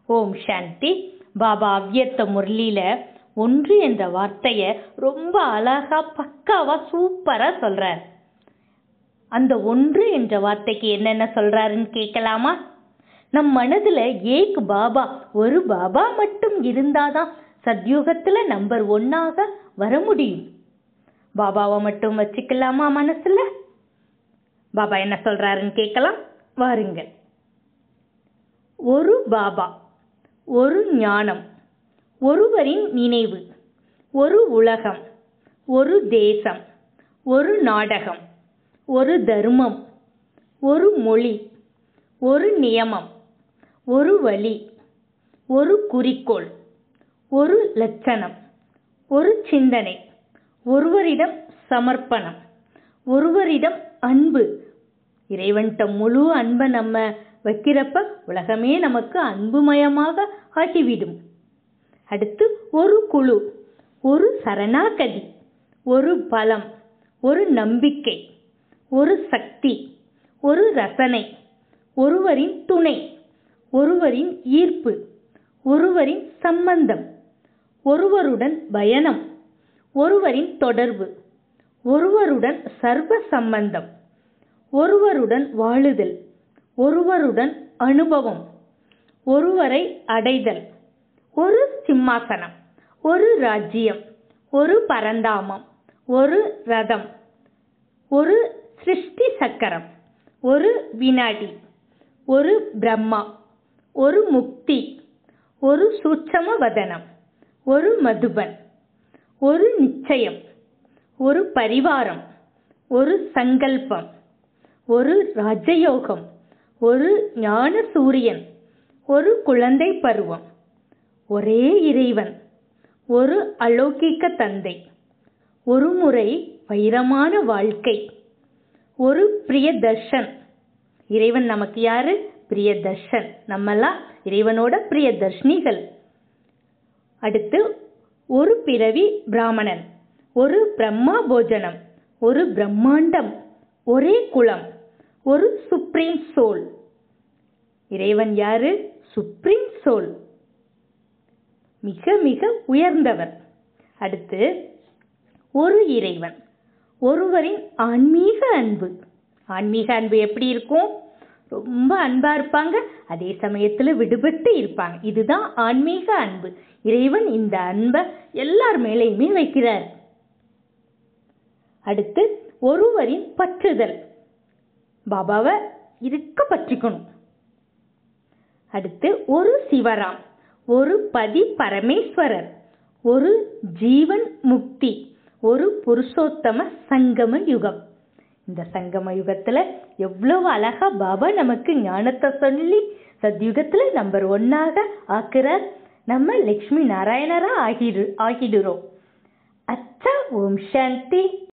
ஓம் சாந்தி பாபா அவ்யத்த முரளியில ஒன்று என்ற வார்த்தைய ரொம்ப அழகா பக்காவா சூப்பரா சொல்றார் அந்த ஒன்று என்ற வார்த்தைக்கு என்னென்ன சொல்றாருன்னு கேட்கலாமா நம் மனதுல ஏக் பாபா ஒரு பாபா மட்டும் இருந்தாதான் சத்யுகத்துல நம்பர் ஒன்னாக வர முடியும் பாபாவை மட்டும் வச்சுக்கலாமா மனசுல பாபா என்ன சொல்றாருன்னு கேட்கலாம் வாருங்கள் ஒரு பாபா ஒரு ஞானம் ஒருவரின் நினைவு ஒரு உலகம் ஒரு தேசம் ஒரு நாடகம் ஒரு தர்மம் ஒரு மொழி ஒரு நியமம் ஒரு வழி ஒரு குறிக்கோள் ஒரு லட்சணம் ஒரு சிந்தனை ஒருவரிடம் சமர்ப்பணம் ஒருவரிடம் அன்பு இறைவன்கிட்ட முழு அன்பை நம்ம வைக்கிறப்ப உலகமே நமக்கு அன்புமயமாக ஆகிவிடும் அடுத்து ஒரு குழு ஒரு சரணாகதி ஒரு பலம் ஒரு நம்பிக்கை ஒரு சக்தி ஒரு ரசனை ஒருவரின் துணை ஒருவரின் ஈர்ப்பு ஒருவரின் சம்பந்தம் ஒருவருடன் பயணம் ஒருவரின் தொடர்பு ஒருவருடன் சர்வ சம்பந்தம் ஒருவருடன் வாழுதல் ஒருவருடன் அனுபவம் ஒருவரை அடைதல் ஒரு சிம்மாசனம் ஒரு ராஜ்யம் ஒரு பரந்தாமம் ஒரு ரதம் ஒரு சிருஷ்டி சக்கரம் ஒரு வினாடி ஒரு பிரம்மா ஒரு முக்தி ஒரு சூட்சம வதனம் ஒரு மதுபன் ஒரு நிச்சயம் ஒரு பரிவாரம் ஒரு சங்கல்பம் ஒரு ராஜயோகம் ஒரு ஞான சூரியன் ஒரு குழந்தை பருவம் ஒரே இறைவன் ஒரு அலௌகிக்க தந்தை ஒரு முறை வைரமான வாழ்க்கை ஒரு பிரியதர்ஷன் இறைவன் நமக்கு யாரு பிரியதர்ஷன் நம்மெல்லாம் இறைவனோட பிரியதர்ஷினிகள் அடுத்து ஒரு பிறவி பிராமணன் ஒரு பிரம்மா போஜனம் ஒரு பிரம்மாண்டம் ஒரே குலம் ஒரு சுப்ரீம் சோல் இறைவன் யாரு சுப்ரீம் சோல் மிக மிக உயர்ந்தவர் அடுத்து ஒரு இறைவன் ஒருவரின் ஆன்மீக அன்பு ஆன்மீக அன்பு எப்படி இருக்கும் ரொம்ப அன்பா இருப்பாங்க அதே சமயத்துல விடுபட்டு இருப்பாங்க இதுதான் ஆன்மீக அன்பு இறைவன் இந்த அன்பை எல்லார் மேலேயுமே வைக்கிறார் அடுத்து ஒருவரின் பற்றுதல் பாபாவை இருக்க பற்றிக்கணும் அடுத்து ஒரு சிவராம் ஒரு பதி பரமேஸ்வரர் ஒரு ஜீவன் முக்தி ஒரு புருஷோத்தம சங்கம யுகம் இந்த சங்கம யுகத்துல எவ்வளவு அழகா பாபா நமக்கு ஞானத்தை சொல்லி சத்யுகத்துல நம்பர் ஒன்னாக ஆக்குறார் நம்ம லக்ஷ்மி நாராயணரா ஆகிடு ஆகிடுறோம் அச்சா ஓம் சாந்தி